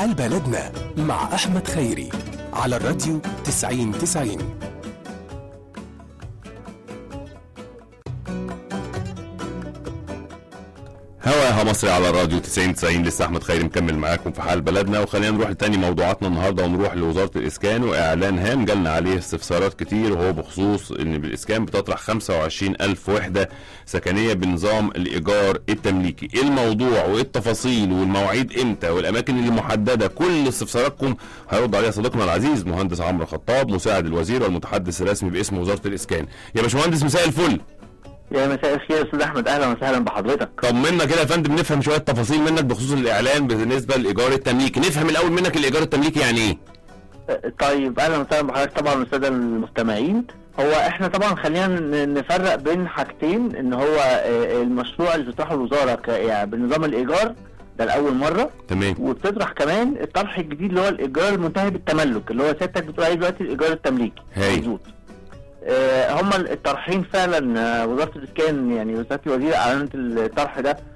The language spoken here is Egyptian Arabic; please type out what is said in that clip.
حال بلدنا مع أحمد خيري على الراديو 90 90 هواها مصري على الراديو 90 90 لسه احمد خيري مكمل معاكم في حال بلدنا وخلينا نروح لتاني موضوعاتنا النهارده ونروح لوزاره الاسكان واعلان هام جالنا عليه استفسارات كتير وهو بخصوص ان بالاسكان بتطرح 25 الف وحده سكنيه بنظام الايجار التمليكي ايه الموضوع وايه التفاصيل والمواعيد امتى والاماكن اللي محدده كل استفساراتكم هيرد عليها صديقنا العزيز مهندس عمرو خطاب مساعد الوزير والمتحدث الرسمي باسم وزاره الاسكان يا باشمهندس مساء الفل يا مساء الخير يا استاذ احمد اهلا وسهلا بحضرتك طمنا كده يا فندم نفهم شويه تفاصيل منك بخصوص الاعلان بالنسبه للايجار التمليكي نفهم الاول منك الايجار التمليكي يعني ايه أه، طيب اهلا وسهلا بحضرتك طبعا والساده المستمعين هو احنا طبعا خلينا ن- نفرق بين حاجتين ان هو أه، المشروع اللي بتطرحه الوزاره ك- يعني بنظام الايجار ده لاول مره تمام وبتطرح كمان الطرح الجديد اللي هو الايجار المنتهي بالتملك اللي هو سيادتك بتقول عليه دلوقتي الايجار التمليكي هاي. مظبوط آه، هم الطرحين فعلا آه، وزاره الاسكان يعني وزاره الوزير اعلنت الطرح ده